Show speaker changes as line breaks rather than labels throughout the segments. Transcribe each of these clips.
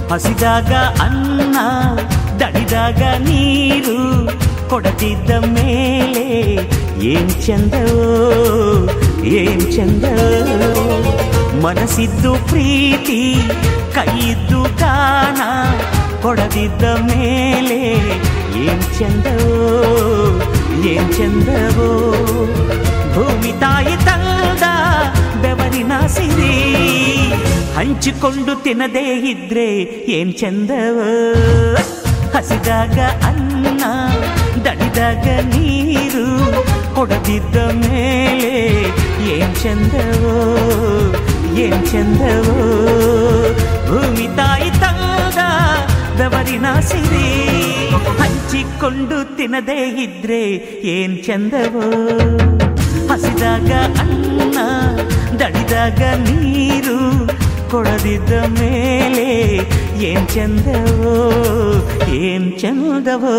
ಹಸಿದಾಗ ಅನ್ನ ದಡಿದಾಗ ನೀರು ಕೊಡದಿದ್ದ ಮೇಲೆ ಏನ್ ಚಂದವೋ ಏನ್ ಚಂದವೋ ಮನಸ್ಸಿದ್ದು ಪ್ರೀತಿ ಕೈಯಿದ್ದು ದಾನ ಕೊಡದಿದ್ದ ಮೇಲೆ ಏನ್ ಚಂದವೋ ಏನ್ ಚಂದವೋ ಭೂಮಿ ತಾಯಿ ತಂದ ಬೆವರಿನ ಸಿರಿ ಹಂಚಿಕೊಂಡು ತಿನ್ನದೇ ಇದ್ರೆ ಏನ್ ಚಂದವೋ ಹಸಿದಾಗ ಅನ್ನ ದಡಿದಾಗ ನೀರು ಕೊಡದಿದ್ದ ಮೇಲೆ ಏನ್ ಚಂದವೋ ಏನ್ ಚಂದವೋ ಭೂಮಿ ತಾಯಿ ತಂದ ಬೆವರಿನ ಸಿರಿ ಹಂಚಿಕೊಂಡು ತಿನ್ನದೇ ಇದ್ರೆ ಏನ್ ಚಂದವೋ ಹಸಿದಾಗ ಅನ್ನ ದಡಿದಾಗ ನೀರು ಕೊಡದಿದ್ದ ಮೇಲೆ ಏನ್ ಚಂದವೋ ಏನ್ ಚಂದವೋ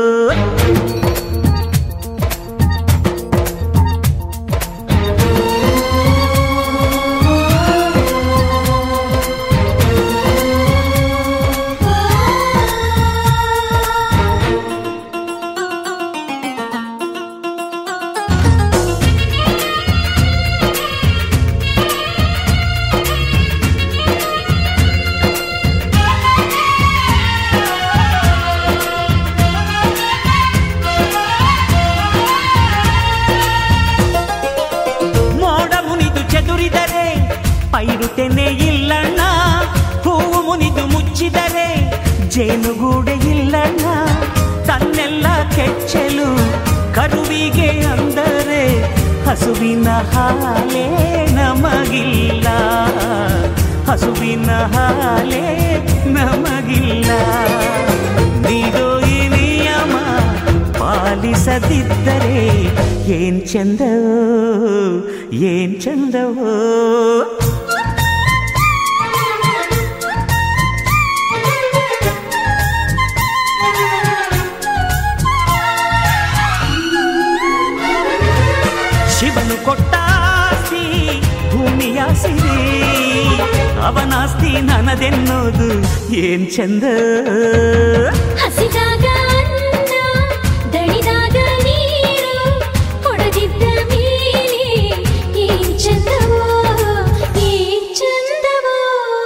ಮೋಡ ಮುನಿದು ಚದುರಿದರೆ ಪೈರುತೆನೆ ಇಲ್ಲಣ್ಣ ಹೂವು ಮುನಿದು ಮುಚ್ಚಿದರೆ ಜೇನುಗೂಡೆ ಇಲ್ಲಣ್ಣ ತನ್ನೆಲ್ಲ ಕೆಚ್ಚಲು ಕರುವಿಗೆ ಅಂದರೆ ಹಸುವಿನ ಹಾಲೇ ನಮಗಿಲ್ಲ ಹಸುವಿನ ಹಾಲೇ ನಮಗಿಲ್ಲ ನೀಡೋ ಈ ನಿಯಮ ಪಾಲಿಸದಿದ್ದರೆ ಏನ್ ಚಂದವೋ ಏನ್ ಚಂದವೋ ಶಿವನು ಕೊಟ್ಟಾಸ್ತಿ ಭೂಮಿಯ ಸಿರಿ ಅವನಾಸ್ತಿ ನನದೆನ್ನೋದು ಏನ್ ಚಂದ
ಹಸಿದಾಗ ಅನ್ನ ದಣಿದಾಗ ನೀರು ಕೊಡದಿದ್ದ ಮೇಲೆ ಏನ್ ಚಂದವೋ ಏನ್ ಚಂದವೋ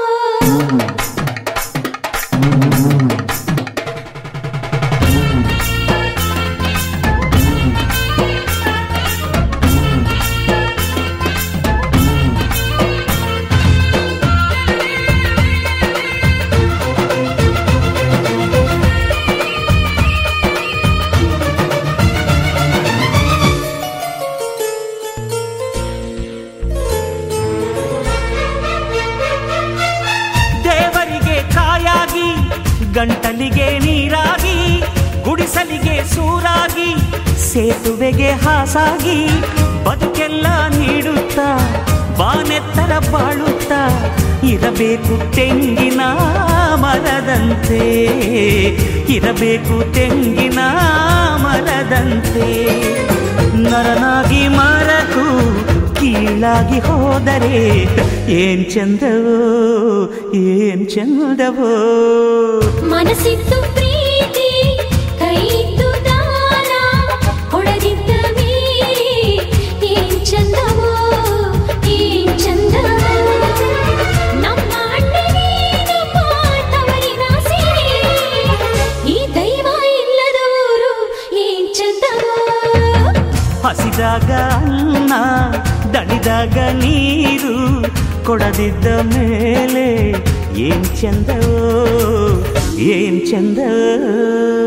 ದೇವರಿಗೆ ಕಾಯಾಗಿ ಗಂಟಲಿಗೆ ನೀರಾಗಿ ಗುಡಿಸಲಿಗೆ ಸೂರಾಗಿ ಸೇತುವೆಗೆ ಹಾಸಾಗಿ ಬದುಕೆಲ್ಲ ನೀಡುತ್ತಾ ಬಾನೆತ್ತರ ಬಾಳುತ್ತಾ ಇರಬೇಕು ತೆಂಗಿನ ಮರದಂತೆ ಇರಬೇಕು ತೆಂಗಿನ ಮರದಂತೆ ನರನಾಗಿ ಮರಕು ಕೀಳಾಗಿ ಹೋದರೆ ಏನ್ ಚಂದವೋ ಏನ್ ಚಂದವೋ
ಮನಸ್ಸಿತ್ತು ಪ್ರೀತಿ ಕೈಯಿತ್ತು ದಾನ ಕೊಡದಿದ್ದ ಮೇಲೆ ಏನ್ ಚಂದವೋ ಏನ್ ಚಂದವೋ ನಮ್ಮ ಅಣ್ಣನೇನು ತವರಿನ ಸಿರಿ ಈ ದೈವ ಇಲ್ಲದ ಊರು ಏನ್ ಚಂದವೋ
ಹಸಿದಾಗ ಅನ್ನ ದಣಿದಾಗ ನೀರು ಕೊಡದಿದ್ದ ಮೇಲೆ ಏನ್ ಚಂದವೋ ಏನ್ ಚಂದವೋ